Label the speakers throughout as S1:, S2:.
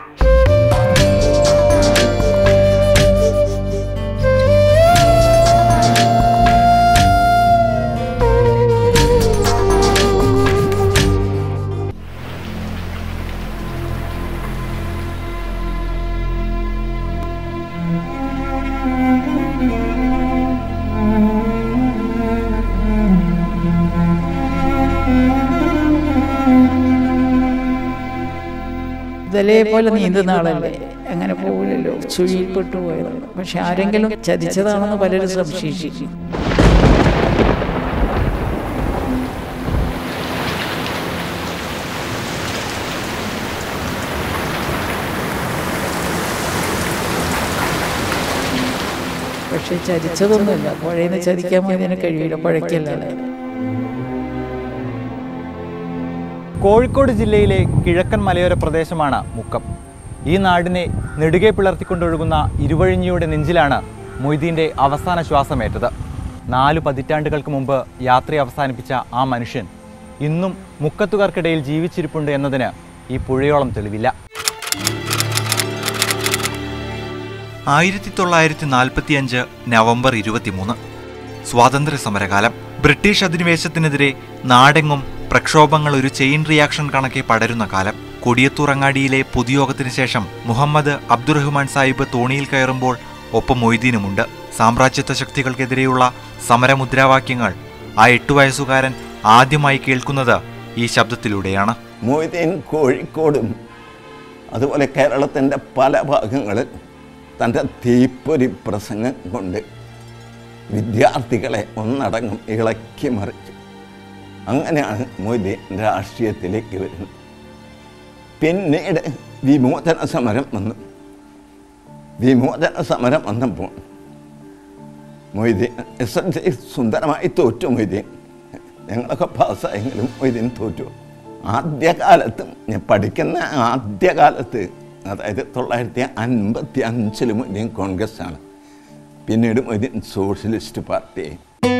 S1: ഇതലേ പോലെ നീന്തുന്ന ആളല്ലേ അങ്ങനെ പോകില്ലല്ലോ ചുഴിയിൽപ്പെട്ടു പോയതാണ് പക്ഷെ ആരെങ്കിലും ചതിച്ചതാണെന്ന് പലരും സംശയിച്ചു പക്ഷെ ചതിച്ചതൊന്നുമില്ല പുഴയിൽ ചതിക്കാൻ പോയതിന് കഴിയില്ല പുഴയ്ക്കല്ലാതെ
S2: കോഴിക്കോട് ജില്ലയിലെ കിഴക്കൻ മലയോര പ്രദേശമാണ് മുക്കം ഈ നാടിനെ നെടുകെ പിളർത്തിക്കൊണ്ടൊഴുകുന്ന ഇരുവഴിഞ്ഞിയുടെ നെഞ്ചിലാണ് മൊയ്തീൻ്റെ അവസാന ശ്വാസമേറ്റത് നാലു പതിറ്റാണ്ടുകൾക്ക് മുമ്പ് യാത്ര അവസാനിപ്പിച്ച ആ മനുഷ്യൻ ഇന്നും മുക്കത്തുകാർക്കിടയിൽ ജീവിച്ചിരിപ്പുണ്ട് എന്നതിന് ഈ പുഴയോളം തെളിവില്ല
S3: ആയിരത്തി തൊള്ളായിരത്തി നാൽപ്പത്തിയഞ്ച് നവംബർ ഇരുപത്തിമൂന്ന് സ്വാതന്ത്ര്യ സമരകാലം ബ്രിട്ടീഷ് അധിനിവേശത്തിനെതിരെ നാടെങ്ങും പ്രക്ഷോഭങ്ങൾ ഒരു ചെയിൻ റിയാക്ഷൻ കണക്കെ പടരുന്ന കാലം കൊടിയത്തൂറങ്ങാടിയിലെ പൊതുയോഗത്തിന് ശേഷം മുഹമ്മദ് അബ്ദുറഹ്മാൻ സാഹിബ് തോണിയിൽ കയറുമ്പോൾ ഒപ്പം മൊയ്തീനുമുണ്ട് സാമ്രാജ്യത്വ ശക്തികൾക്കെതിരെയുള്ള സമരമുദ്രാവാക്യങ്ങൾ ആ എട്ടു വയസ്സുകാരൻ ആദ്യമായി കേൾക്കുന്നത് ഈ ശബ്ദത്തിലൂടെയാണ്
S4: മൊയ്തീൻ കോഴിക്കോടും അതുപോലെ കേരളത്തിൻ്റെ പല ഭാഗങ്ങളിൽ തൻ്റെ തീപ്പൊരി പ്രസംഗം കൊണ്ട് വിദ്യാർത്ഥികളെ ഒന്നടങ്കം ഇളക്കി മറിച്ചു അങ്ങനെയാണ് മൊയ്തീൻ രാഷ്ട്രീയത്തിലേക്ക് വരുന്നത് പിന്നീട് വിമോചന സമരം വന്നു വിമോചന സമരം വന്നപ്പോൾ മൊയ്തീൻ എസ് എൽ സി സുന്ദരമായി തോറ്റു മൊയ്തീൻ ഞങ്ങളൊക്കെ പാസ്സായെങ്കിലും മൊയ്തീൻ തോറ്റു ആദ്യകാലത്ത് ഞാൻ പഠിക്കുന്ന ആദ്യകാലത്ത് അതായത് തൊള്ളായിരത്തി അൻപത്തി അഞ്ചിൽ മൊയ്തീൻ കോൺഗ്രസ് ആണ് പിന്നീട് മൊയ്തീൻ സോഷ്യലിസ്റ്റ് പാർട്ടിയായി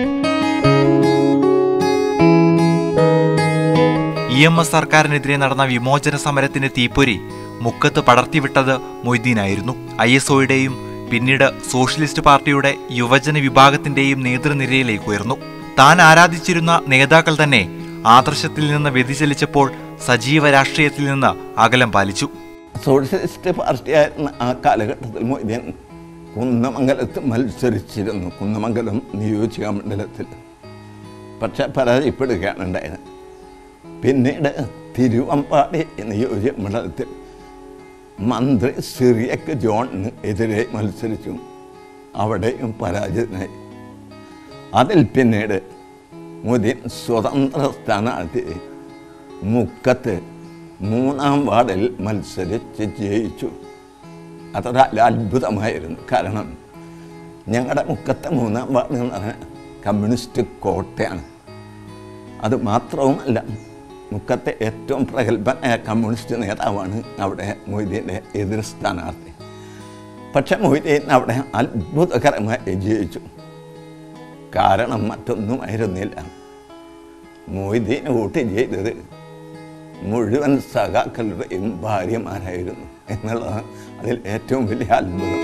S3: ഇ എം എസ് സർക്കാരിനെതിരെ നടന്ന വിമോചന സമരത്തിന്റെ തീപ്പൊരി മുക്കത്ത് പടർത്തിവിട്ടത് മൊയ്തീനായിരുന്നു ഐ എസ് ഒയുടെയും പിന്നീട് സോഷ്യലിസ്റ്റ് പാർട്ടിയുടെ യുവജന വിഭാഗത്തിന്റെയും നേതൃനിരയിലേക്ക് ഉയർന്നു താൻ ആരാധിച്ചിരുന്ന നേതാക്കൾ തന്നെ ആദർശത്തിൽ നിന്ന് വ്യതിചലിച്ചപ്പോൾ സജീവ രാഷ്ട്രീയത്തിൽ നിന്ന് അകലം പാലിച്ചു
S4: സോഷ്യലിസ്റ്റ് പാർട്ടിയായിരുന്ന ആ കാലഘട്ടത്തിൽ മൊയ്തീൻ കുന്നമംഗലത്ത് മത്സരിച്ചിരുന്നു കുന്നമംഗലം നിയോജക മണ്ഡലത്തിൽ പക്ഷെ പരാജയപ്പെടുകയാണ് ഉണ്ടായത് പിന്നീട് തിരുവമ്പാടി നിയോജക മണ്ഡലത്തിൽ മന്ത്രി സിറിയക്ക് ജോണിന് എതിരെ മത്സരിച്ചു അവിടെയും പരാജിതനായി അതിൽ പിന്നീട് മുതിൻ സ്വതന്ത്ര സ്ഥാനാർത്ഥി മുക്കത്ത് മൂന്നാം വാർഡിൽ മത്സരിച്ച് ജയിച്ചു അതൊരു അത്ഭുതമായിരുന്നു കാരണം ഞങ്ങളുടെ മുക്കത്തെ മൂന്നാം വാർഡ് എന്ന് പറഞ്ഞാൽ കമ്മ്യൂണിസ്റ്റ് കോട്ടയാണ് അത് മാത്രവുമല്ല മുക്കത്തെ ഏറ്റവും പ്രഗത്ഭനായ കമ്മ്യൂണിസ്റ്റ് നേതാവാണ് അവിടെ മൊയ്തീൻ്റെ എതിർ സ്ഥാനാർത്ഥി പക്ഷെ മൊയ്തീൻ അവിടെ അത്ഭുതകരമായി ജയിച്ചു കാരണം മറ്റൊന്നുമായിരുന്നില്ല മൊയ്തീൻ വോട്ട് ചെയ്തത് മുഴുവൻ സഖാക്കളുടെയും ഭാര്യമാരായിരുന്നു എന്നുള്ളതാണ് അതിൽ ഏറ്റവും വലിയ അത്ഭുതം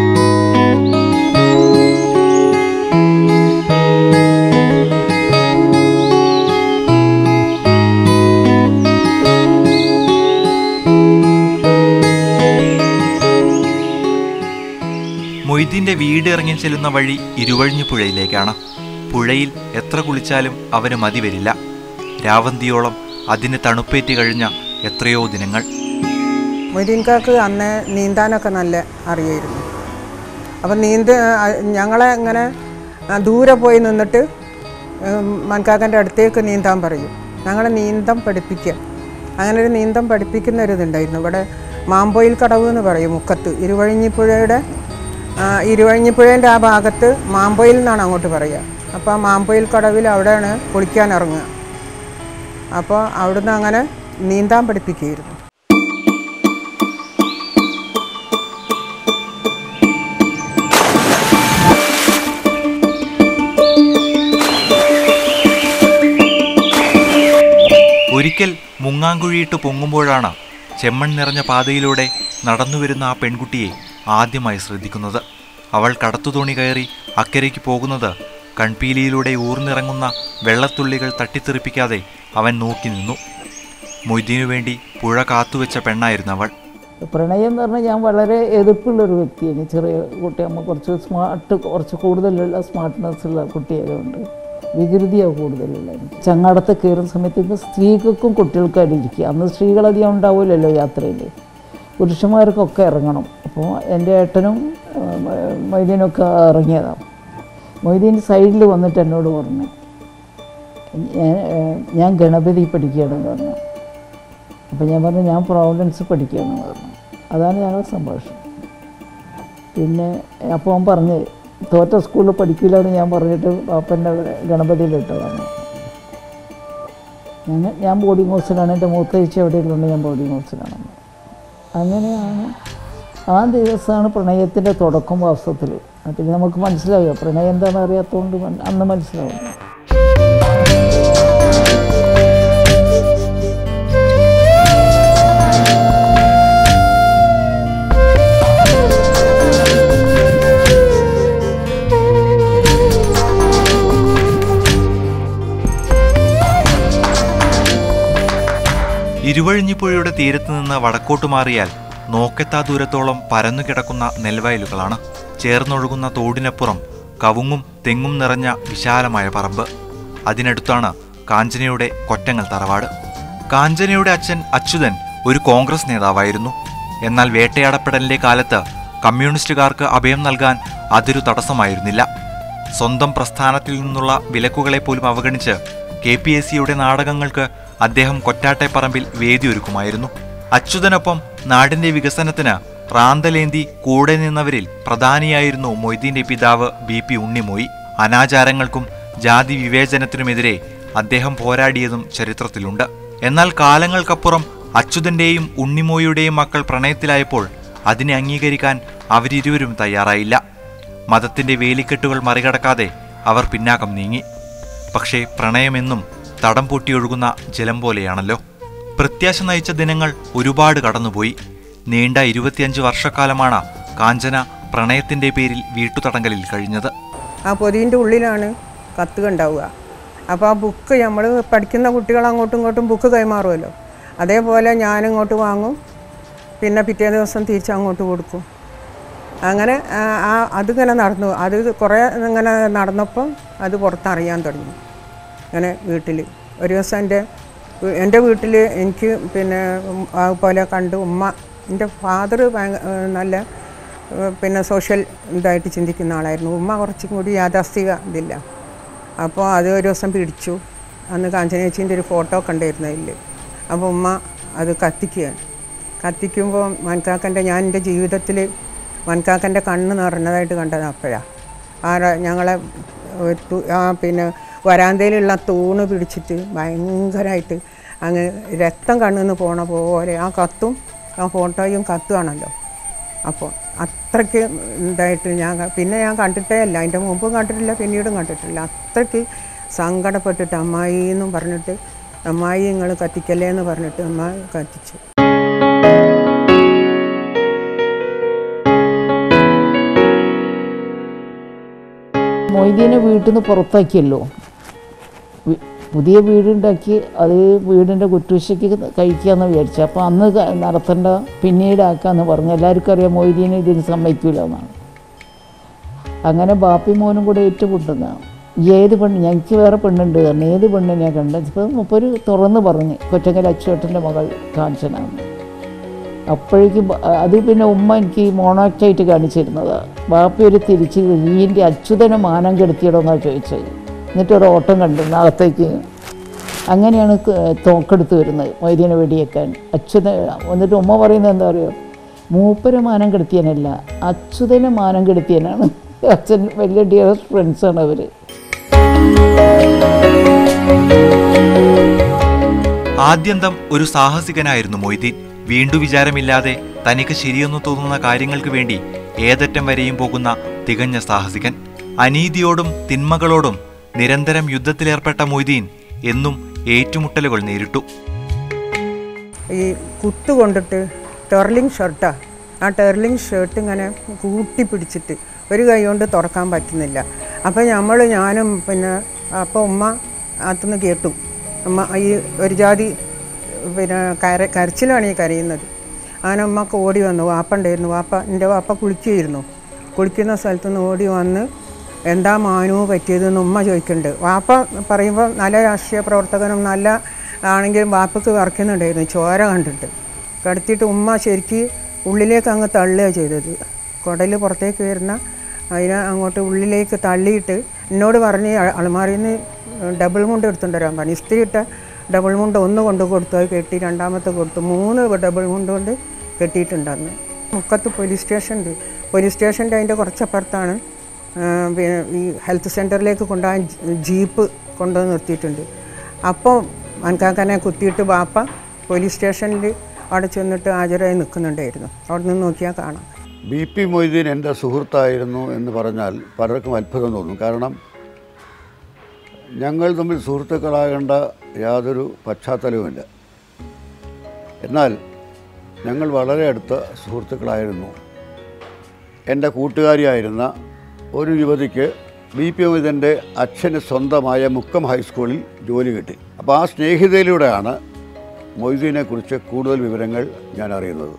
S3: മൊയ്തീന്റെ വീട് ഇറങ്ങി ചെല്ലുന്ന വഴി ഇരുവഴിഞ്ഞു പുഴയിലേക്കാണ് പുഴയിൽ എത്ര കുളിച്ചാലും അവന് മതി വരില്ല രാവന്തിയോളം അതിന് തണുപ്പേറ്റ് കഴിഞ്ഞ എത്രയോ ദിനങ്ങൾ
S5: മൊയ്തീൻകാക്ക് അന്ന് നീന്താനൊക്കെ നല്ല അറിയായിരുന്നു അപ്പം നീന്ത ഞങ്ങളെ ഇങ്ങനെ ആ, ദൂരെ പോയി നിന്നിട്ട് മൻകാക്കൻ്റെ അടുത്തേക്ക് നീന്താൻ പറയും ഞങ്ങളെ നീന്തം പഠിപ്പിക്കുക അങ്ങനെ ഒരു നീന്തം പഠിപ്പിക്കുന്ന ഒരു ഇതുണ്ടായിരുന്നു ഇവിടെ മാമ്പോയിൽ കടവ് എന്ന് പറയും മുക്കത്ത് ഇരുവഴിഞ്ഞിപ്പുഴയുടെ ആ, ഇരുവഴിഞ്ഞിപ്പുഴേൻ്റെ ആ ഭാഗത്ത് മാമ്പോയിൽ എന്നാണ് അങ്ങോട്ട് പറയുക അപ്പോൾ ആ മാമ്പോയിൽ കടവിൽ അവിടെയാണ് കുളിക്കാൻ ഇറങ്ങുക അപ്പോൾ അവിടുന്ന് അങ്ങനെ നീന്താൻ പഠിപ്പിക്കുകയായിരുന്നു
S3: ഒരിക്കൽ മുങ്ങാങ്കുഴിയിട്ട് പൊങ്ങുമ്പോഴാണ് ചെമ്മൺ നിറഞ്ഞ പാതയിലൂടെ നടന്നുവരുന്ന ആ പെൺകുട്ടിയെ ആദ്യമായി ശ്രദ്ധിക്കുന്നത് അവൾ കടത്തുതോണി കയറി അക്കരയ്ക്ക് പോകുന്നത് കൺപീലിയിലൂടെ ഊർന്നിറങ്ങുന്ന വെള്ളത്തുള്ളികൾ തട്ടിത്തെറിപ്പിക്കാതെ അവൻ നോക്കി നിന്നു മൊയ്തീനു വേണ്ടി പുഴ കാത്തുവെച്ച പെണ്ണായിരുന്നു അവൾ
S1: പ്രണയം എന്ന് പറഞ്ഞാൽ ഞാൻ വളരെ എതിർപ്പുള്ളൊരു വ്യക്തിയാണ് ചെറിയ കുട്ടിയാകുമ്പോൾ കുറച്ച് സ്മാർട്ട് കുറച്ച് കൂടുതലുള്ള സ്മാർട്ട്നെസ് ഉള്ള കുട്ടിയായതുകൊണ്ട് വികൃതിയാണ് കൂടുതലുള്ള എനിക്ക് ചങ്ങാടത്ത് കയറുന്ന സമയത്ത് ഇന്ന് സ്ത്രീകൾക്കും കുട്ടികൾക്കും ഇരിക്കുക അന്ന് സ്ത്രീകളധികം ഉണ്ടാവില്ലല്ലോ യാത്രയിൽ പുരുഷന്മാർക്കൊക്കെ ഇറങ്ങണം അപ്പോൾ എൻ്റെ ഏട്ടനും ആ, മ- മൊയ്തീനൊക്കെ ഇറങ്ങിയതാണ് മൊയ്തീൻ സൈഡിൽ വന്നിട്ട് എന്നോട് പറഞ്ഞു ഞാൻ ഞാൻ ഗണപതി പഠിക്കുകയാണെന്ന് പറഞ്ഞു അപ്പോൾ ഞാൻ പറഞ്ഞു ഞാൻ പ്രൊവിഡൻസ് പഠിക്കുകയാണെന്ന് പറഞ്ഞു അതാണ് ഞങ്ങളുടെ സംഭാഷണം പിന്നെ അപ്പോൾ അവൻ പറഞ്ഞ് തോറ്റ സ്കൂളിൽ പഠിക്കില്ല എന്ന് ഞാൻ പറഞ്ഞിട്ട് പാപ്പൻ്റെ ഗണപതിയിലിട്ടതാണ് ഞാൻ ഞാൻ ബോർഡിംഗ് ഹൗസിലാണ് എൻ്റെ മൂത്തയിച്ച് എവിടെയുള്ളതുകൊണ്ട് ഞാൻ ബോർഡിംഗ് ഹൗസിലാണ് അങ്ങനെയാണ് ആ ദിവസമാണ് പ്രണയത്തിൻ്റെ തുടക്കം വാസ്തവത്തിൽ പിന്നെ നമുക്ക് മനസ്സിലാവുക പ്രണയം എന്താണെന്ന് അറിയാത്തതുകൊണ്ട് മൻ- അന്ന് മനസ്സിലാവും
S3: ഇരുവഴിഞ്ഞിപ്പുഴയുടെ തീരത്ത് നിന്ന് വടക്കോട്ട് മാറിയാൽ നോക്കെത്താ ദൂരത്തോളം പരന്നുകിടക്കുന്ന നെൽവയലുകളാണ് ചേർന്നൊഴുകുന്ന തോടിനപ്പുറം കവുങ്ങും തെങ്ങും നിറഞ്ഞ വിശാലമായ പറമ്പ് അതിനടുത്താണ് കാഞ്ചനയുടെ കൊറ്റങ്ങൽ തറവാട് കാഞ്ചനയുടെ അച്ഛൻ അച്യുതൻ ഒരു കോൺഗ്രസ് നേതാവായിരുന്നു എന്നാൽ വേട്ടയാടപ്പെടലിന്റെ കാലത്ത് കമ്മ്യൂണിസ്റ്റുകാർക്ക് അഭയം നൽകാൻ അതൊരു തടസ്സമായിരുന്നില്ല സ്വന്തം പ്രസ്ഥാനത്തിൽ നിന്നുള്ള വിലക്കുകളെ പോലും അവഗണിച്ച് കെ പി എസ് സിയുടെ നാടകങ്ങൾക്ക് അദ്ദേഹം കൊറ്റാട്ടെപ്പറമ്പിൽ വേദിയൊരുക്കുമായിരുന്നു അച്യുതനൊപ്പം നാടിന്റെ വികസനത്തിന് റാന്തലേന്തി കൂടെ നിന്നവരിൽ പ്രധാനിയായിരുന്നു മൊയ്തീന്റെ പിതാവ് ബി പി ഉണ്ണിമൊയ് അനാചാരങ്ങൾക്കും ജാതി വിവേചനത്തിനുമെതിരെ അദ്ദേഹം പോരാടിയതും ചരിത്രത്തിലുണ്ട് എന്നാൽ കാലങ്ങൾക്കപ്പുറം അച്യുതന്റെയും ഉണ്ണിമോയുടെയും മക്കൾ പ്രണയത്തിലായപ്പോൾ അതിനെ അംഗീകരിക്കാൻ അവരിരുവരും തയ്യാറായില്ല മതത്തിന്റെ വേലിക്കെട്ടുകൾ മറികടക്കാതെ അവർ പിന്നാക്കം നീങ്ങി പക്ഷേ പ്രണയമെന്നും തടം പൊട്ടിയൊഴുകുന്ന ജലം പോലെയാണല്ലോ പ്രത്യാശ നയിച്ച ദിനങ്ങൾ ഒരുപാട് കടന്നുപോയി നീണ്ട ഇരുപത്തിയഞ്ച് വർഷക്കാലമാണ് കാഞ്ചന പ്രണയത്തിന്റെ പേരിൽ വീട്ടുതടങ്കലിൽ കഴിഞ്ഞത്
S5: ആ പൊതിൻ്റെ ഉള്ളിലാണ് കത്തുക ഉണ്ടാവുക അപ്പോൾ ആ ബുക്ക് നമ്മൾ പഠിക്കുന്ന കുട്ടികൾ അങ്ങോട്ടും ഇങ്ങോട്ടും ബുക്ക് കൈമാറുമല്ലോ അതേപോലെ ഞാനിങ്ങോട്ട് വാങ്ങും പിന്നെ പിറ്റേ ദിവസം തിരിച്ച് അങ്ങോട്ട് കൊടുക്കും അങ്ങനെ ആ, ആ അതിങ്ങനെ നടന്നു അത് കുറേ ഇങ്ങനെ നടന്നപ്പോൾ അത് പുറത്തറിയാൻ തുടങ്ങി അങ്ങനെ വീട്ടിൽ ഒരു ദിവസം എൻ്റെ വീ- എൻ്റെ വീട്ടിൽ എനിക്ക് പിന്നെ ഉം, അതുപോലെ കണ്ട് ഉമ്മ എൻ്റെ ഫാദർ നല്ല ഏഹ്, പിന്നെ സോഷ്യൽ ഇതായിട്ട് ചിന്തിക്കുന്ന ആളായിരുന്നു ഉമ്മ കുറച്ചും കൂടി യാഥാസ്ഥിക ഇതില്ല അപ്പോൾ അത് ഒരു ദിവസം പിടിച്ചു അന്ന് കാഞ്ചനേച്ചിൻ്റെ ഒരു ഫോട്ടോ കണ്ടായിരുന്നു അതിൽ അപ്പോൾ ഉമ്മ അത് കത്തിക്കുകയാണ് കത്തിക്കുമ്പോൾ മൻകാക്കൻ്റെ ഞാൻ എൻ്റെ ജീവിതത്തിൽ മൻകാക്കൻ്റെ കണ്ണ് നിറഞ്ഞതായിട്ട് കണ്ടത് അപ്പോഴാണ് ആ ര- ഞങ്ങളെ ഏഹ്, തു- ആ പിന്നെ വരാന്തയിലുള്ള തൂണ് പിടിച്ചിട്ട് ഭയങ്കരമായിട്ട് അങ്ങ് രക്തം കണ്ണിൽ നിന്ന് പോണ പോലെ ആ കത്തും ആ ഫോട്ടോയും കത്തുവാണല്ലോ അപ്പോൾ അത്രയ്ക്ക് ഇതായിട്ട് ഞാൻ ക- പിന്നെ ഞാൻ കണ്ടിട്ടേ അല്ല അതിൻ്റെ മുമ്പും കണ്ടിട്ടില്ല പിന്നീടും കണ്ടിട്ടില്ല അത്രയ്ക്ക് സങ്കടപ്പെട്ടിട്ട് അമ്മായി എന്നും പറഞ്ഞിട്ട് അമ്മായി നിങ്ങൾ കത്തിക്കല്ലേ എന്ന് പറഞ്ഞിട്ട് അമ്മ കത്തിച്ചു
S1: മൊയ്തീനെ വീട്ടിൽ നിന്ന് പുറത്താക്കിയല്ലോ വി- പുതിയ വീടുണ്ടാക്കി അത് വീടിൻ്റെ കുറ്റുവശയ്ക്ക് കഴിക്കാമെന്ന് വിചാരിച്ചു അപ്പോൾ അന്ന് ക- നടത്തേണ്ട പിന്നീട് ആക്കാമെന്ന് പറഞ്ഞു എല്ലാവർക്കും അറിയാം മൊയ്തീനെ ഇതിന് സമ്മതിക്കില്ല എന്നാണ് അങ്ങനെ ബാപ്പി മോനും കൂടെ ഏറ്റുമുട്ടുന്നതാണ് ഏത് പെണ്ണ് ഞങ്ങൾക്ക് വേറെ പെണ്ണുണ്ട് കാരണം ഏത് പെണ്ണിനെ കണ്ടത് ഇപ്പം മുപ്പൊരു തുറന്ന് പറഞ്ഞ് കൊറ്റങ്കൽ അച്ചുവേട്ടൻ്റെ മകൾ കാഞ്ചനാണ് അപ്പോഴേക്കും ബ- അത് പിന്നെ ഉമ്മ എനിക്ക് മോണോക്റ്റായിട്ട് കാണിച്ചിരുന്നതാണ് ബാപ്പി ഒരു തിരിച്ച് ഈൻ്റെ അച്യുതനെ മാനം കെടുത്തിയിടോന്നാണ് ചോദിച്ചത് എന്നിട്ട് ഒരു ഓട്ടം കണ്ടു അകത്തേക്ക് അങ്ങനെയാണ് ക- തോക്കെടുത്ത് വരുന്നത് വൈദ്യനെ വെടിയേക്കാൻ അച്യുത എന്നിട്ട് ഉമ്മ പറയുന്നത് എന്താ പറയുക മൂപ്പരെ മാനം കെടുത്തിയനല്ല അച്യുതനെ മാനം കെടുത്തിയനാണ് അച്ഛൻ വലിയ ഡിയറസ്റ്റ് ഫ്രണ്ട്സാണ് അവർ
S3: ആദ്യന്തം ഒരു സാഹസികനായിരുന്നു മൊയ്തീൻ വീണ്ടു വിചാരമില്ലാതെ തനിക്ക് ശരിയെന്ന് തോന്നുന്ന കാര്യങ്ങൾക്ക് വേണ്ടി ഏതറ്റം വരെയും പോകുന്ന തികഞ്ഞ സാഹസികൻ അനീതിയോടും തിന്മകളോടും നിരന്തരം യുദ്ധത്തിലേർപ്പെട്ട മൊയ്തീൻ എന്നും ഏറ്റുമുട്ടലുകൾ നേരിട്ടു
S5: ഈ കുത്തു കൊണ്ടിട്ട് ടെർലിംഗ് ഷർട്ടാണ് ആ ടെർലിംഗ് ഷർട്ട് ഇങ്ങനെ കൂട്ടി പിടിച്ചിട്ട് ഒരു കൈ കൊണ്ട് തുറക്കാൻ പറ്റുന്നില്ല അപ്പോൾ നമ്മൾ ഞാനും പിന്നെ അപ്പോൾ ഉമ്മ അകത്തുനിന്ന് കേട്ടു ഉമ്മ ഈ ഒരു ജാതി പിന്നെ കര കരച്ചിലാണ് ഈ കരയുന്നത് അങ്ങനെ ഉമ്മക്ക് ഓടി വന്നു വാപ്പ ഉണ്ടായിരുന്നു വാപ്പ എൻ്റെ വാപ്പ കുളിക്കുകയായിരുന്നു കുളിക്കുന്ന സ്ഥലത്തു നിന്ന് ഓടി വന്ന് എന്താ മാനു പറ്റിയതെന്ന് ഉമ്മ ചോദിക്കുന്നുണ്ട് വാപ്പ പറയുമ്പോൾ നല്ല രാഷ്ട്രീയ പ്രവർത്തകനും നല്ല ആണെങ്കിലും വാപ്പക്ക് വറക്കുന്നുണ്ടായിരുന്നു ചോര കണ്ടിട്ട് കടത്തിയിട്ട് ഉമ്മ ശരിക്ക് ഉള്ളിലേക്ക് അങ്ങ് തള്ളുകയാണ് ചെയ്തത് കുടൽ പുറത്തേക്ക് വരുന്ന അതിനെ അങ്ങോട്ട് ഉള്ളിലേക്ക് തള്ളിയിട്ട് എന്നോട് പറഞ്ഞ് അ- അലമാരിയിൽ നിന്ന് ഡബിൾ മുണ്ട് എടുത്തുകൊണ്ട് വരാൻ പറഞ്ഞു ഇസ്തിരി ഇട്ട ഡബിൾ മുണ്ട് ഒന്ന് കൊണ്ട് കൊടുത്തു അത് കെട്ടി രണ്ടാമത്തെ കൊടുത്തു മൂന്ന് ഡബിൾ മുണ്ട് കൊണ്ട് കെട്ടിയിട്ടുണ്ടായിരുന്നു മുക്കത്ത് പോലീസ് സ്റ്റേഷൻ ഉണ്ട് പോലീസ് സ്റ്റേഷൻ്റെ അതിൻ്റെ കുറച്ചപ്പുറത്താണ് ആ, പിന്നെ ഈ ഹെൽത്ത് സെൻറ്ററിലേക്ക് കൊണ്ടുപോകാൻ ജി- ജീപ്പ് കൊണ്ടുവന്ന് നിർത്തിയിട്ടുണ്ട് അപ്പോൾ മൻകാക്കനെ കുത്തിയിട്ട് ബാപ്പ പോലീസ് സ്റ്റേഷനിൽ അവിടെ ചെന്നിട്ട് ഹാജരായി നിൽക്കുന്നുണ്ടായിരുന്നു അവിടെ നിന്ന് നോക്കിയാൽ കാണാം
S6: ബി പി മൊയ്തീൻ എൻ്റെ സുഹൃത്തായിരുന്നു എന്ന് പറഞ്ഞാൽ പലർക്കും അത്ഭുതം തോന്നും കാരണം ഞങ്ങൾ തമ്മിൽ സുഹൃത്തുക്കളാകേണ്ട യാതൊരു പശ്ചാത്തലവുമില്ല എന്നാൽ ഞങ്ങൾ വളരെ അടുത്ത സുഹൃത്തുക്കളായിരുന്നു എൻ്റെ കൂട്ടുകാരിയായിരുന്ന ഒരു യുവതിക്ക് ബി പി മൊയ്തീൻ്റെ അച്ഛന് സ്വന്തമായ മുക്കം ഹൈസ്കൂളിൽ ജോലി കിട്ടി അപ്പോൾ ആ സ്നേഹിതയിലൂടെയാണ് മൊയ്തീനെക്കുറിച്ച് കൂടുതൽ വിവരങ്ങൾ ഞാൻ അറിയുന്നത്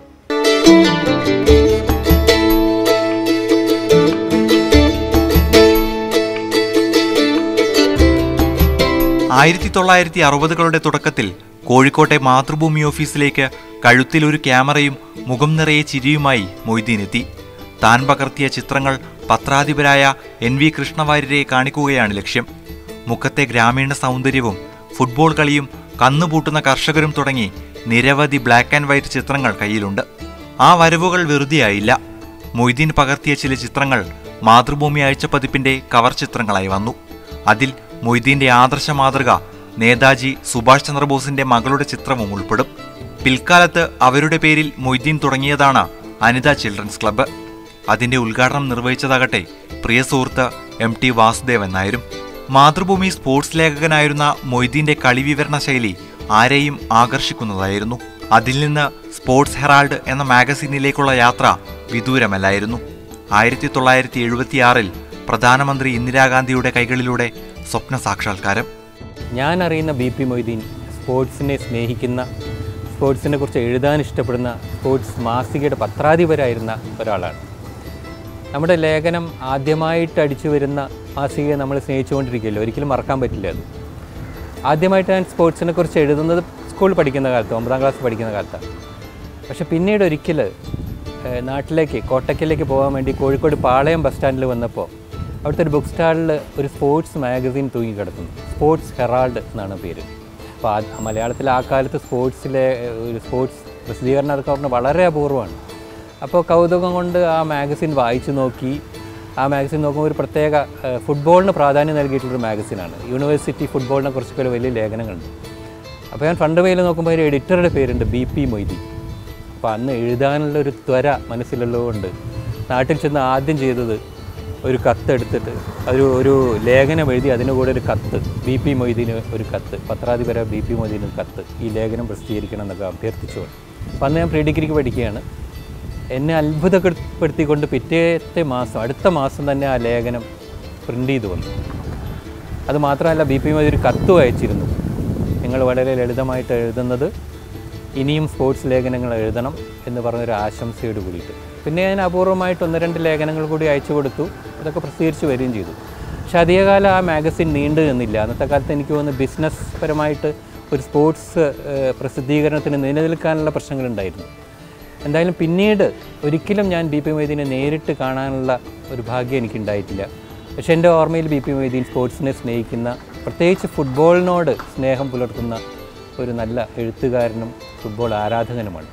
S3: ആയിരത്തി തൊള്ളായിരത്തി അറുപതുകളുടെ തുടക്കത്തിൽ കോഴിക്കോട്ടെ മാതൃഭൂമി ഓഫീസിലേക്ക് കഴുത്തിൽ ഒരു ക്യാമറയും മുഖം നിറയെ ചിരിയുമായി മൊയ്തീൻ എത്തി താൻ പകർത്തിയ ചിത്രങ്ങൾ പത്രാധിപരായ എൻ വി കൃഷ്ണവാര്യരെ കാണിക്കുകയാണ് ലക്ഷ്യം മുഖത്തെ ഗ്രാമീണ സൗന്ദര്യവും ഫുട്ബോൾ കളിയും കന്നുപൂട്ടുന്ന കർഷകരും തുടങ്ങി നിരവധി ബ്ലാക്ക് ആൻഡ് വൈറ്റ് ചിത്രങ്ങൾ കയ്യിലുണ്ട് ആ വരവുകൾ വെറുതെയായില്ല മൊയ്തീൻ പകർത്തിയ ചില ചിത്രങ്ങൾ മാതൃഭൂമി ആഴ്ചപ്പതിപ്പിന്റെ കവർ ചിത്രങ്ങളായി വന്നു അതിൽ മൊയ്തീന്റെ ആദർശ മാതൃക നേതാജി സുഭാഷ് ചന്ദ്രബോസിന്റെ മകളുടെ ചിത്രവും ഉൾപ്പെടും പിൽക്കാലത്ത് അവരുടെ പേരിൽ മൊയ്തീൻ തുടങ്ങിയതാണ് അനിത ചിൽഡ്രൻസ് ക്ലബ്ബ് അതിന്റെ ഉദ്ഘാടനം നിർവഹിച്ചതാകട്ടെ പ്രിയ സുഹൃത്ത് എം ടി വാസുദേവൻ നായരും മാതൃഭൂമി സ്പോർട്സ് ലേഖകനായിരുന്ന മൊയ്തീന്റെ കളിവിവരണ ശൈലി ആരെയും ആകർഷിക്കുന്നതായിരുന്നു അതിൽ നിന്ന് സ്പോർട്സ് ഹെറാൾഡ് എന്ന മാഗസീനിലേക്കുള്ള യാത്ര വിദൂരമല്ലായിരുന്നു ആയിരത്തി തൊള്ളായിരത്തി എഴുപത്തിയാറിൽ പ്രധാനമന്ത്രി ഇന്ദിരാഗാന്ധിയുടെ കൈകളിലൂടെ സ്വപ്ന സാക്ഷാത്കാരം
S7: ഞാൻ അറിയുന്ന ബി പി മൊയ്തീൻ സ്പോർട്സിനെ സ്നേഹിക്കുന്ന സ്പോർട്സിനെ കുറിച്ച് എഴുതാൻ ഇഷ്ടപ്പെടുന്ന സ്പോർട്സ് മാസികയുടെ പത്രാധിപരായിരുന്ന ഒരാളാണ് നമ്മുടെ ലേഖനം ആദ്യമായിട്ട് അടിച്ചു വരുന്ന മാസികയെ നമ്മൾ സ്നേഹിച്ചുകൊണ്ടിരിക്കുകയല്ലോ ഒരിക്കലും മറക്കാൻ പറ്റില്ല അത് ആദ്യമായിട്ട് ഞാൻ സ്പോർട്സിനെ കുറിച്ച് എഴുതുന്നത് സ്കൂൾ പഠിക്കുന്ന കാലത്ത് ഒമ്പതാം ക്ലാസ് പഠിക്കുന്ന കാലത്താണ് പക്ഷെ പിന്നീട് ഒരിക്കൽ ഏഹ്, നാട്ടിലേക്ക് കോട്ടയ്ക്കലേക്ക് പോകാൻ വേണ്ടി കോഴിക്കോട് പാളയം ബസ് സ്റ്റാൻഡിൽ വന്നപ്പോൾ അവിടുത്തെ ഒരു ബുക്ക് സ്റ്റാളിൽ ഒരു സ്പോർട്സ് മാഗസിൻ തൂങ്ങിക്കിടക്കുന്നു സ്പോർട്സ് ഹെറാൾഡ് എന്നാണ് പേര് അപ്പോൾ ആ മലയാളത്തിൽ ആ കാലത്ത് സ്പോർട്സിലെ ഏഹ്, ഒരു സ്പോർട്സ് പ്രസിദ്ധീകരണം അതൊക്കെ പറഞ്ഞാൽ വളരെ അപൂർവമാണ് അപ്പോൾ കൗതുകം കൊണ്ട് ആ മാഗസിൻ വായിച്ചു നോക്കി ആ മാഗസിൻ നോക്കുമ്പോൾ ഒരു പ്രത്യേക ഏഹ്, ഫുട്ബോളിന് പ്രാധാന്യം നൽകിയിട്ടുള്ളൊരു മാഗസിനാണ് യൂണിവേഴ്സിറ്റി ഫുട്ബോളിനെ കുറിച്ചൊക്കെ ഒരു വലിയ ലേഖനങ്ങളുണ്ട് അപ്പോൾ ഞാൻ ഫ്രണ്ട് പേയിൽ നോക്കുമ്പോൾ ഒരു എഡിറ്ററുടെ പേരുണ്ട് ബി പി മൊയ്തി അപ്പോൾ അന്ന് എഴുതാനുള്ള ഒരു ത്വര മനസ്സിലുള്ളതുകൊണ്ട് നാട്ടിൽ ചെന്ന് ആദ്യം ചെയ്തത് ഒരു കത്ത് എടുത്തിട്ട് ഒരു ഒരു ലേഖനം എഴുതി അതിന് കൂടെ ഒരു കത്ത് ബി പി മൊയ്തീന് ഒരു കത്ത് പത്രാധിപര ബി പി മൊയ്തീന് ഒരു കത്ത് ഈ ലേഖനം പ്രസിദ്ധീകരിക്കണം എന്നൊക്കെ അഭ്യർത്ഥിച്ചു അപ്പോൾ അന്ന് ഞാൻ പ്രീ ഡിഗ്രിക്ക് പഠിക്കുകയാണ് എന്നെ അത്ഭുതപ്പെടുത്തിക്കൊണ്ട് പിറ്റേത്തെ മാസം അടുത്ത മാസം തന്നെ ആ ലേഖനം പ്രിൻ്റ് ചെയ്തു വന്നു അത് മാത്രമല്ല ബി പി മൊയ്തി ഒരു കത്തും അയച്ചിരുന്നു നിങ്ങൾ വളരെ ലളിതമായിട്ട് എഴുതുന്നത് ഇനിയും സ്പോർട്സ് ലേഖനങ്ങൾ എഴുതണം എന്ന് പറഞ്ഞൊരു ആശംസയോട് കൂടിയിട്ട് പിന്നെ ഞാൻ അപൂർവമായിട്ട് ഒന്ന് രണ്ട് ലേഖനങ്ങൾ കൂടി അയച്ചു കൊടുത്തു അതൊക്കെ പ്രസിദ്ധീകരിച്ച് വരികയും ചെയ്തു പക്ഷെ അധികകാലം ആ മാഗസിൻ നീണ്ടു നിന്നില്ല അന്നത്തെ കാലത്ത് എനിക്ക് തോന്നുന്നു ബിസിനസ് പരമായിട്ട് ഒരു സ്പോർട്സ് ഏഹ്, പ്രസിദ്ധീകരണത്തിന് നിലനിൽക്കാനുള്ള പ്രശ്നങ്ങളുണ്ടായിരുന്നു എന്തായാലും പിന്നീട് ഒരിക്കലും ഞാൻ ബി പി മൊയ്തീനെ നേരിട്ട് കാണാനുള്ള ഒരു ഭാഗ്യം എനിക്കുണ്ടായിട്ടില്ല പക്ഷേ എൻ്റെ ഓർമ്മയിൽ ബി പി മൊയ്തീൻ സ്പോർട്സിനെ സ്നേഹിക്കുന്ന പ്രത്യേകിച്ച് ഫുട്ബോളിനോട് സ്നേഹം പുലർത്തുന്ന ഒരു നല്ല എഴുത്തുകാരനും ഫുട്ബോൾ ആരാധകനുമാണ്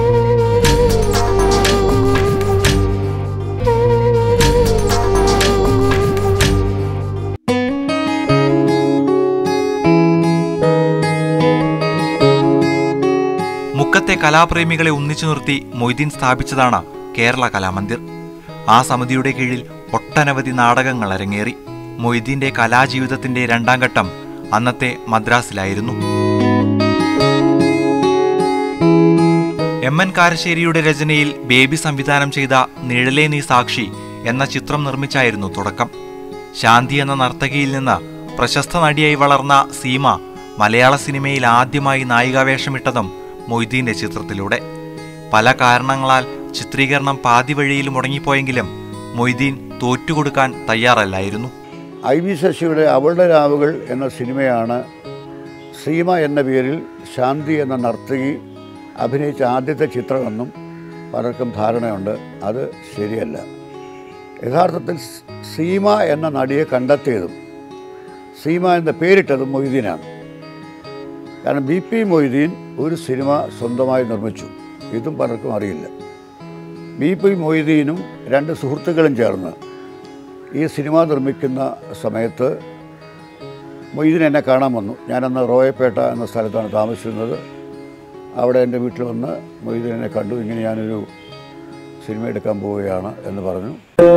S3: മുക്കത്തെ കലാപ്രേമികളെ ഒന്നിച്ചു നിർത്തി മൊയ്തീൻ സ്ഥാപിച്ചതാണ് കേരള കലാമന്ദിർ ആ സമിതിയുടെ കീഴിൽ ഒട്ടനവധി നാടകങ്ങൾ അരങ്ങേറി മൊയ്തീന്റെ കലാജീവിതത്തിന്റെ രണ്ടാം ഘട്ടം അന്നത്തെ മദ്രാസിലായിരുന്നു എം എൻ കാരശ്ശേരിയുടെ രചനയിൽ ബേബി സംവിധാനം ചെയ്ത നിഴലേ നീ സാക്ഷി എന്ന ചിത്രം നിർമ്മിച്ചായിരുന്നു തുടക്കം ശാന്തി എന്ന നർത്തകിയിൽ നിന്ന് പ്രശസ്ത നടിയായി വളർന്ന സീമ മലയാള സിനിമയിൽ ആദ്യമായി നായികാവേഷമിട്ടതും മൊയ്തീന്റെ ചിത്രത്തിലൂടെ പല കാരണങ്ങളാൽ ചിത്രീകരണം പാതി വഴിയിൽ മുടങ്ങിപ്പോയെങ്കിലും മൊയ്തീൻ തോറ്റുകൊടുക്കാൻ തയ്യാറല്ലായിരുന്നു
S6: ഐ വി ശശിയുടെ അവളുടെ രാവുകൾ എന്ന സിനിമയാണ് സീമ എന്ന പേരിൽ ശാന്തി എന്ന നർത്തകി അഭിനയിച്ച ആദ്യത്തെ ചിത്രമെന്നും പലർക്കും ധാരണയുണ്ട് അത് ശരിയല്ല യഥാർത്ഥത്തിൽ സ് സീമ എന്ന നടിയെ കണ്ടെത്തിയതും സീമ എന്ന പേരിട്ടതും മൊയ്തീനാണ് കാരണം ബി പി മൊയ്തീൻ ഒരു സിനിമ സ്വന്തമായി നിർമ്മിച്ചു ഇതും പലർക്കും അറിയില്ല ബി പി മൊയ്തീനും രണ്ട് സുഹൃത്തുക്കളും ചേർന്ന് ഈ സിനിമ നിർമ്മിക്കുന്ന സമയത്ത് മൊയ്തീൻ എന്നെ കാണാൻ വന്നു ഞാനന്ന് റോയപ്പേട്ട എന്ന സ്ഥലത്താണ് താമസിച്ചിരുന്നത് അവിടെ എൻ്റെ വീട്ടിൽ വന്ന് മൊയ്തീൻ എന്നെ കണ്ടു ഇങ്ങനെ ഞാനൊരു സിനിമ എടുക്കാൻ പോവുകയാണ് എന്ന് പറഞ്ഞു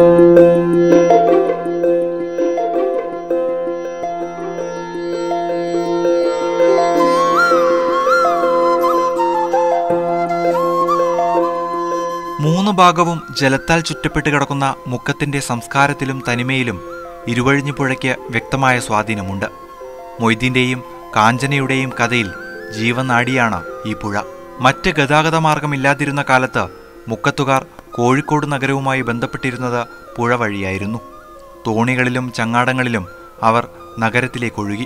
S3: മൂന്ന് ഭാഗവും ജലത്താൽ ചുറ്റപ്പെട്ട് കിടക്കുന്ന മുക്കത്തിന്റെ സംസ്കാരത്തിലും തനിമയിലും ഇരുവഴിഞ്ഞുപുഴയ്ക്ക് വ്യക്തമായ സ്വാധീനമുണ്ട് മൊയ്തീന്റെയും കാഞ്ചനയുടെയും കഥയിൽ ജീവനാഡിയാണ് ഈ പുഴ മറ്റ് ഗതാഗത മാർഗമില്ലാതിരുന്ന കാലത്ത് മുക്കത്തുകാർ കോഴിക്കോട് നഗരവുമായി ബന്ധപ്പെട്ടിരുന്നത് പുഴ വഴിയായിരുന്നു തോണികളിലും ചങ്ങാടങ്ങളിലും അവർ നഗരത്തിലേക്കൊഴുകി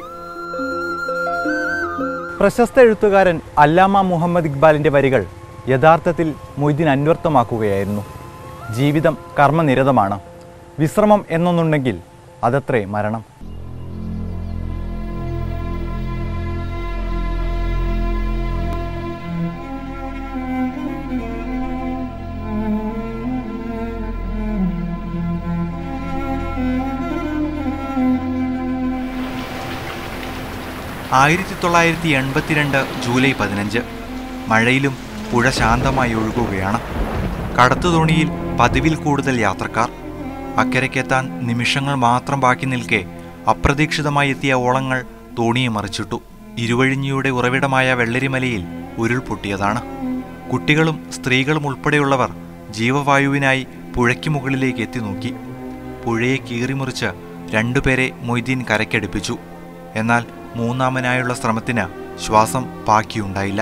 S2: പ്രശസ്ത എഴുത്തുകാരൻ അല്ലാമ മുഹമ്മദ് ഇക്ബാലിൻ്റെ വരികൾ യഥാർത്ഥത്തിൽ മൊയ്തീൻ അന്വർത്ഥമാക്കുകയായിരുന്നു ജീവിതം കർമ്മനിരതമാണ് വിശ്രമം എന്നൊന്നുണ്ടെങ്കിൽ അതത്രേ മരണം
S3: ആയിരത്തി തൊള്ളായിരത്തി എൺപത്തിരണ്ട് ജൂലൈ പതിനഞ്ച് മഴയിലും പുഴ ശാന്തമായി ഒഴുകുകയാണ് കടത്തുതോണിയിൽ പതിവിൽ കൂടുതൽ യാത്രക്കാർ അക്കരയ്ക്കെത്താൻ നിമിഷങ്ങൾ മാത്രം ബാക്കി നിൽക്കെ അപ്രതീക്ഷിതമായി എത്തിയ ഓളങ്ങൾ തോണിയെ മറിച്ചിട്ടു ഇരുവഴിഞ്ഞിയുടെ ഉറവിടമായ വെള്ളരിമലയിൽ ഉരുൾപൊട്ടിയതാണ് കുട്ടികളും സ്ത്രീകളും ഉൾപ്പെടെയുള്ളവർ ജീവവായുവിനായി പുഴയ്ക്ക് മുകളിലേക്ക് എത്തി നോക്കി പുഴയെ കീറിമുറിച്ച് രണ്ടുപേരെ മൊയ്തീൻ കരയ്ക്കടുപ്പിച്ചു എന്നാൽ മൂന്നാമനായുള്ള ശ്രമത്തിന് ശ്വാസം ബാക്കിയുണ്ടായില്ല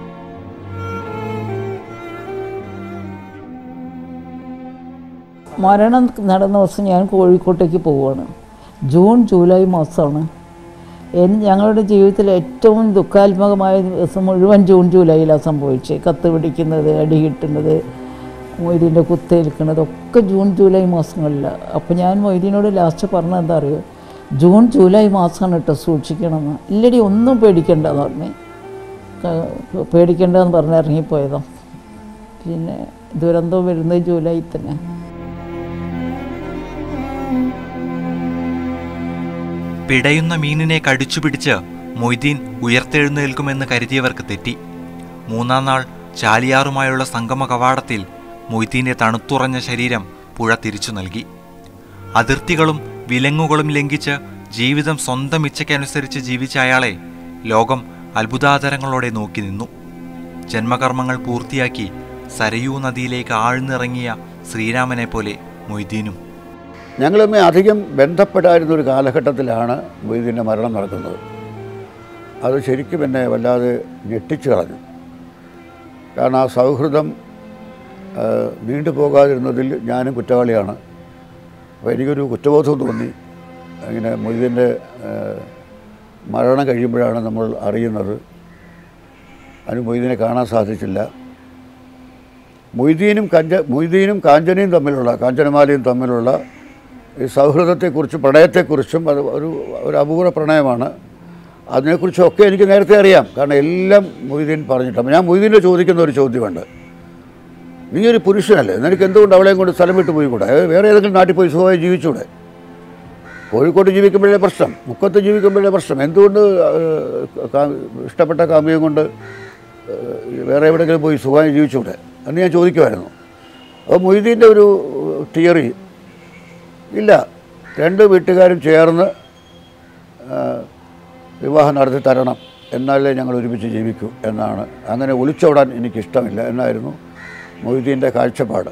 S1: മരണം നടന്ന ദിവസം ഞാൻ കോഴിക്കോട്ടേക്ക് പോവുകയാണ് ജൂൺ ജൂലൈ മാസമാണ് എൻ ഞങ്ങളുടെ ജീവിതത്തിൽ ഏറ്റവും ദുഃഖാത്മകമായ ദിവസം മുഴുവൻ ജൂൺ ജൂലൈയിലാണ് സംഭവിച്ചത് കത്ത് പിടിക്കുന്നത് അടി കിട്ടുന്നത് മൊയ്തീൻ്റെ കുത്തേൽക്കുന്നത് ഒക്കെ ജൂൺ ജൂലൈ മാസങ്ങളിലാണ് അപ്പോൾ ഞാൻ മൊയ്തീനോട് ലാസ്റ്റ് പറഞ്ഞത് എന്താ അറിയോ ജൂൺ ജൂലൈ മാസമാണ് കേട്ടോ സൂക്ഷിക്കണമെന്ന് ഇല്ലടി ഒന്നും പേടിക്കണ്ടെന്ന് പറഞ്ഞു ക- പേടിക്കണ്ടെന്ന് പറഞ്ഞ് ഇറങ്ങിപ്പോയതാണ് പിന്നെ ദുരന്തം വരുന്നത് ജൂലൈ തന്നെ
S3: പിടയുന്ന മീനിനെ കടിച്ചു പിടിച്ച് മൊയ്തീൻ ഉയർത്തെഴുന്നേൽക്കുമെന്ന് കരുതിയവർക്ക് തെറ്റി മൂന്നാം നാൾ ചാലിയാറുമായുള്ള സംഗമ കവാടത്തിൽ മൊയ്തീന്റെ തണുത്തുറഞ്ഞ ശരീരം പുഴ തിരിച്ചു നൽകി അതിർത്തികളും വിലങ്ങുകളും ലംഘിച്ച് ജീവിതം സ്വന്തം ഇച്ഛയ്ക്കനുസരിച്ച് ജീവിച്ച അയാളെ ലോകം അത്ഭുതാതരങ്ങളോടെ നോക്കി നിന്നു ജന്മകർമ്മങ്ങൾ പൂർത്തിയാക്കി സരയൂ നദിയിലേക്ക് ആഴ്ന്നിറങ്ങിയ ശ്രീരാമനെ പോലെ മൊയ്തീനും
S6: ഞങ്ങളുമേ അധികം ബന്ധപ്പെടായിരുന്ന ഒരു കാലഘട്ടത്തിലാണ് മൊയ്തീൻ്റെ മരണം നടക്കുന്നത് അത് ശരിക്കും എന്നെ വല്ലാതെ ഞെട്ടിച്ചു കളഞ്ഞു കാരണം ആ സൗഹൃദം ആ, നീണ്ടുപോകാതിരുന്നതിൽ ഞാനും കുറ്റവാളിയാണ് അപ്പോൾ എനിക്കൊരു കുറ്റബോധം തോന്നി ഇങ്ങനെ മൊയ്തീൻ്റെ ആ, മരണം കഴിയുമ്പോഴാണ് നമ്മൾ അറിയുന്നത് അതിന് മൊയ്തീനെ കാണാൻ സാധിച്ചില്ല മൊയ്തീനും കഞ്ച മൊയ്തീനും കാഞ്ചനയും തമ്മിലുള്ള കാഞ്ചനമാലയും തമ്മിലുള്ള ഈ സൗഹൃദത്തെക്കുറിച്ചും പ്രണയത്തെക്കുറിച്ചും അത് ഒരു ഒരു അപൂർവ പ്രണയമാണ് അതിനെക്കുറിച്ചൊക്കെ എനിക്ക് നേരത്തെ അറിയാം കാരണം എല്ലാം മൊയ്തീൻ പറഞ്ഞിട്ടുണ്ട് ഞാൻ മൊയ്തീനെ ചോദിക്കുന്ന ഒരു ചോദ്യമുണ്ട് നീ ഒരു പുരുഷനല്ലേ നിനക്ക് എന്തുകൊണ്ട് അവളെയും കൊണ്ട് സ്ഥലം വിട്ട് പോയിക്കൂടെ അത് വേറെ ഏതെങ്കിലും നാട്ടിൽ പോയി സുഖമായി ജീവിച്ചൂടെ കോഴിക്കോട്ട് ജീവിക്കുമ്പോഴേ പ്രശ്നം മുക്കത്ത് ജീവിക്കുമ്പോഴേ പ്രശ്നം എന്തുകൊണ്ട് ഏഹ്, കാ- ഇഷ്ടപ്പെട്ട കാമ്യം കൊണ്ട് ഏഹ്, വേറെ എവിടെയെങ്കിലും പോയി സുഖമായി ജീവിച്ചൂടെ എന്ന് ഞാൻ ചോദിക്കുമായിരുന്നു അപ്പോൾ മൊയ്തീൻ്റെ ഒരു തിയറി ഇല്ല രണ്ട് വീട്ടുകാരും ചേർന്ന് ആ, വിവാഹം നടത്തി തരണം എന്നാലേ ഞങ്ങൾ ഒരുമിച്ച് ജീവിക്കൂ എന്നാണ് അങ്ങനെ ഒളിച്ചോടാൻ എനിക്കിഷ്ടമില്ല എന്നായിരുന്നു മൊയ്തീൻ്റെ കാഴ്ചപ്പാട്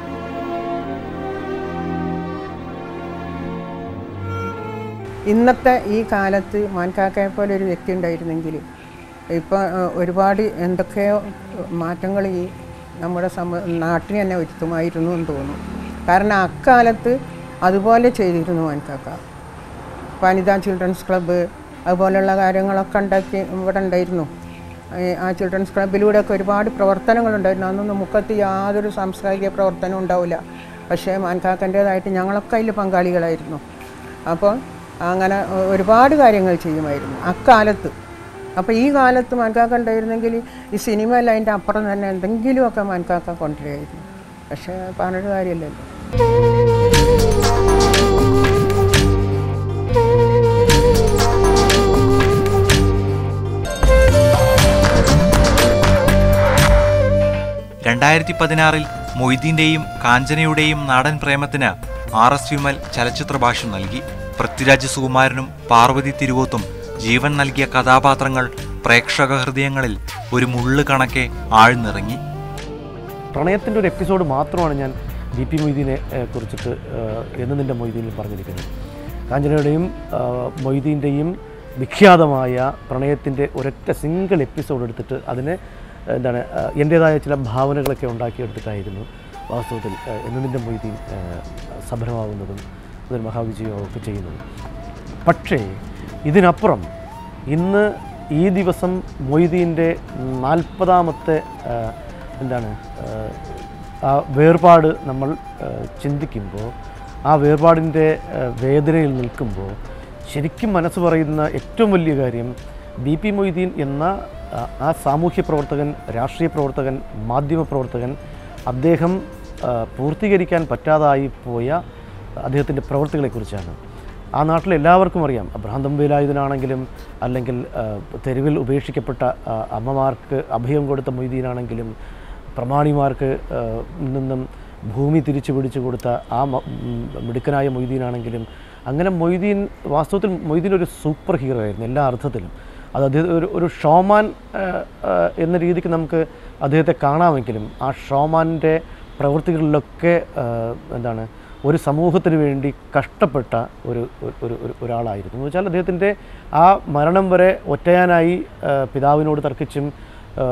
S5: ഇന്നത്തെ ഈ കാലത്ത് മാൻകാക്കയെ പോലെ ഒരു വ്യക്തി ഉണ്ടായിരുന്നെങ്കിൽ ഇപ്പോൾ ഒരുപാട് എന്തൊക്കെയോ മാറ്റങ്ങൾ ഈ നമ്മുടെ സമ നാട്ടിന് തന്നെ വരുത്തുമായിരുന്നു എന്ന് തോന്നുന്നു കാരണം അക്കാലത്ത് അതുപോലെ ചെയ്തിരുന്നു മാൻകാക്ക വനിതാ ചിൽഡ്രൻസ് ക്ലബ്ബ് അതുപോലെയുള്ള കാര്യങ്ങളൊക്കെ ഉണ്ടാക്കി ഇവിടെ ഉണ്ടായിരുന്നു ഈ ആ ചിൽഡ്രൻസ് ക്ലബിലൂടെയൊക്കെ ഒരുപാട് പ്രവർത്തനങ്ങളുണ്ടായിരുന്നു അന്നൊന്നും മുക്കത്ത് യാതൊരു സാംസ്കാരിക പ്രവർത്തനവും ഉണ്ടാവില്ല പക്ഷേ മാൻകാക്കൻ്റേതായിട്ട് ഞങ്ങളൊക്കെ അതിൽ പങ്കാളികളായിരുന്നു അപ്പോൾ അങ്ങനെ ഒ- ഒരുപാട് കാര്യങ്ങൾ ചെയ്യുമായിരുന്നു അക്കാലത്ത് അപ്പോൾ ഈ കാലത്ത് മാൻകാക്ക ഉണ്ടായിരുന്നെങ്കിൽ ഈ സിനിമയിൽ അതിൻ്റെ അപ്പുറം തന്നെ എന്തെങ്കിലുമൊക്കെ മാൻകാക്ക കൊണ്ടുവരുമായിരുന്നു പക്ഷേ പറഞ്ഞൊരു കാര്യമില്ലല്ലോ
S3: രണ്ടായിരത്തി പതിനാറിൽ മൊയ്തീന്റെയും കാഞ്ചനയുടെയും നാടൻ പ്രേമത്തിന് ആർ എസ് വിമൽ ചലച്ചിത്ര ഭാഷ്യം നൽകി പൃഥ്വിരാജ് സുകുമാരനും പാർവതി തിരുവോത്തും ജീവൻ നൽകിയ കഥാപാത്രങ്ങൾ പ്രേക്ഷക ഹൃദയങ്ങളിൽ ഒരു മുള്ളു കണക്കെ ആഴ്ന്നിറങ്ങി
S8: പ്രണയത്തിൻ്റെ ഒരു എപ്പിസോഡ് മാത്രമാണ് ഞാൻ ബി പി മൊയ്തീനെ ഏഹ്, കുറിച്ചിട്ട് ഏഹ്, എന്ന് നിൻ്റെ മൊയ്തീനിൽ പറഞ്ഞിരിക്കുന്നത് കാഞ്ചനയുടെയും ആഹ്, മൊയ്തീൻ്റെയും വിഖ്യാതമായ പ്രണയത്തിൻ്റെ ഒരൊറ്റ സിംഗിൾ എപ്പിസോഡ് എടുത്തിട്ട് അതിനെ എന്താണ് ആഹ്, എൻ്റേതായ ചില ഭാവനകളൊക്കെ ഉണ്ടാക്കിയെടുത്തിട്ടായിരുന്നു വാസ്തവത്തിൽ ഏഹ്, എന്ന് നിൻ്റെ മൊയ്തീൻ ഏഹ്, സഫലമാവുന്നതും അതൊരു മഹാവിജയവും ഒക്കെ ചെയ്യുന്നതും പക്ഷേ ഇതിനപ്പുറം ഇന്ന് ഈ ദിവസം മൊയ്തീൻ്റെ നാൽപ്പതാമത്തെ ആഹ്, എന്താണ് ആഹ്, ആ വേർപാട് നമ്മൾ ആഹ്, ചിന്തിക്കുമ്പോൾ ആ വേർപാടിൻ്റെ ആഹ്, വേദനയിൽ നിൽക്കുമ്പോൾ ശരിക്കും മനസ്സ് പറയുന്ന ഏറ്റവും വലിയ കാര്യം ബി പി മൊയ്തീൻ എന്ന ആ- ആ സാമൂഹ്യ പ്രവർത്തകൻ രാഷ്ട്രീയ പ്രവർത്തകൻ മാധ്യമ പ്രവർത്തകൻ അദ്ദേഹം ആഹ്, പൂർത്തീകരിക്കാൻ പറ്റാതായി പോയ അദ്ദേഹത്തിൻ്റെ പ്രവൃത്തികളെക്കുറിച്ചാണ് ആ നാട്ടിൽ എല്ലാവർക്കും അറിയാം ഭ്രാന്തം വേലായുധനാണെങ്കിലും അല്ലെങ്കിൽ ആ, തെരുവിൽ ഉപേക്ഷിക്കപ്പെട്ട ആ, അമ്മമാർക്ക് അഭയം കൊടുത്ത മൊയ്തീനാണെങ്കിലും പ്രമാണിമാർക്ക് ആ, നിന്നും ഭൂമി തിരിച്ചു പിടിച്ചു കൊടുത്ത ആ മ- ഉം, മിടുക്കനായ മൊയ്തീനാണെങ്കിലും അങ്ങനെ മൊയ്തീൻ വാസ്തവത്തിൽ മൊയ്തീൻ ഒരു സൂപ്പർ ഹീറോ ആയിരുന്നു എല്ലാ അർത്ഥത്തിലും അത് അദ്ദേഹം ഒരു ഒരു ഷോമാൻ ആ, ആ, എന്ന രീതിക്ക് നമുക്ക് അദ്ദേഹത്തെ കാണാമെങ്കിലും ആ ഷോമാൻ്റെ പ്രവൃത്തികളിലൊക്കെ ആ, എന്താണ് ഒരു സമൂഹത്തിന് വേണ്ടി കഷ്ടപ്പെട്ട ഒരു ഒരു- ഒരു ഒരു- ഒരാളായിരുന്നു എന്ന് വെച്ചാൽ അദ്ദേഹത്തിൻ്റെ ആ മരണം വരെ ഒറ്റയാനായി ആ, പിതാവിനോട് തർക്കിച്ചും ആ,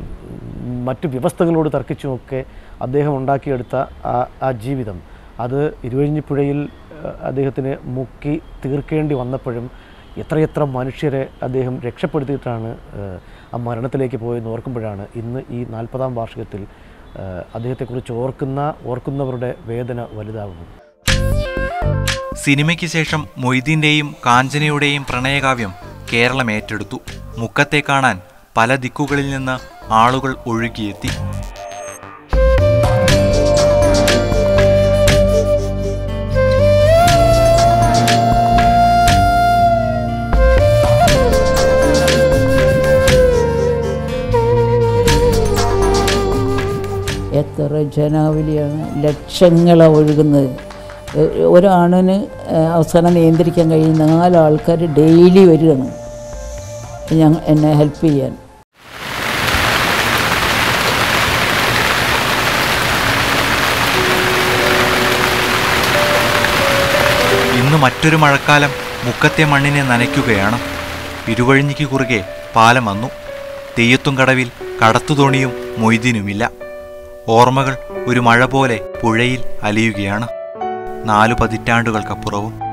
S8: മറ്റു വ്യവസ്ഥകളോട് തർക്കിച്ചുമൊക്കെ അദ്ദേഹം ഉണ്ടാക്കിയെടുത്ത ആ ആ ജീവിതം അത് ഇരുവഴിഞ്ഞിപ്പുഴയിൽ ആ, അദ്ദേഹത്തിന് മുക്കി തീർക്കേണ്ടി വന്നപ്പോഴും എത്രയെത്ര മനുഷ്യരെ അദ്ദേഹം രക്ഷപ്പെടുത്തിയിട്ടാണ് ആ, ആ മരണത്തിലേക്ക് പോയെന്ന് ഓർക്കുമ്പോഴാണ് ഇന്ന് ഈ നാൽപ്പതാം വാർഷികത്തിൽ ആ, അദ്ദേഹത്തെക്കുറിച്ച് ഓർക്കുന്ന ഓർക്കുന്നവരുടെ വേദന വലുതാകുന്നത്
S3: സിനിമയ്ക്ക് ശേഷം മൊയ്തീന്റെയും കാഞ്ചനയുടെയും പ്രണയകാവ്യം കേരളം ഏറ്റെടുത്തു മുക്കത്തെ കാണാൻ പല ദിക്കുകളിൽ നിന്ന് ആളുകൾ ഒഴുകിയെത്തി
S1: എത്ര ജനാവലിയാണ് ലക്ഷങ്ങളാണ് ഒഴുകുന്നത് എ- ഒരാണിന് ഏഹ്, അവസാനം നിയന്ത്രിക്കാൻ കഴിയുന്ന നാലാൾക്കാർ ഡെയിലി വരികയാണ് ഞങ്ങൾ എന്നെ ഹെൽപ്പ് ചെയ്യാൻ
S3: ഇന്ന് മറ്റൊരു മഴക്കാലം മുക്കത്തെ മണ്ണിനെ നനയ്ക്കുകയാണ് ഇരുവഴിഞ്ഞിക്ക് കുറുകെ പാലം വന്നു തെയ്യത്തും കടവിൽ കടത്തുതോണിയും മൊയ്തീനുമില്ല ഓർമ്മകൾ ഒരു മഴ പോലെ പുഴയിൽ അലിയുകയാണ് നാലു പതിറ്റാണ്ടുകൾക്കപ്പുറവും